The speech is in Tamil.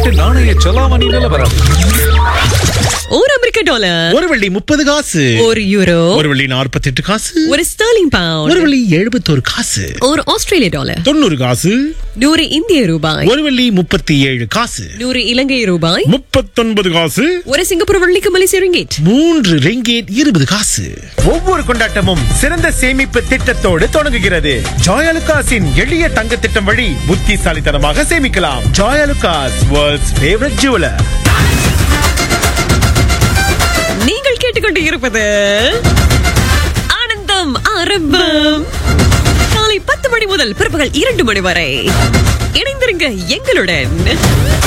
வெளிநாட்டு நாணய செலாவணி நிலவரம் ஒரு அமெரிக்க டாலர் ஒரு வெள்ளி முப்பது காசு ஒரு யூரோ ஒரு வெள்ளி நாற்பத்தி எட்டு காசு ஒரு ஸ்டர்லிங் பவுண்ட் ஒரு வெள்ளி எழுபத்தோரு காசு ஒரு ஆஸ்திரேலிய டாலர் தொண்ணூறு காசு நூறு இந்திய ரூபாய் ஒரு வெள்ளி முப்பத்தி ஏழு காசு நூறு இலங்கை ரூபாய் முப்பத்தொன்பது காசு ஒரு சிங்கப்பூர் வெள்ளிக்கு மலேசிய ரிங்கிட் மூன்று ரெங்கேட் இருபது காசு ஒவ்வொரு கொண்டாட்டமும் சிறந்த சேமிப்பு திட்டத்தோடு தொடங்குகிறது ஜாயலுகாஸின் எளிய தங்க திட்டம் வழி புத்திசாலித்தனமாக சேமிக்கலாம் ஜாயலுகாஸ் வேர்ல்ட்ஸ் ஃபேவரட் ஜுவலர் நீங்கள் கேட்டுக்கொண்டு இருப்பது ஆனந்தம் ஆரம்பம் காலை பத்து மணி முதல் பிற்பகல் இரண்டு மணி வரை இணைந்திருங்க எங்களுடன்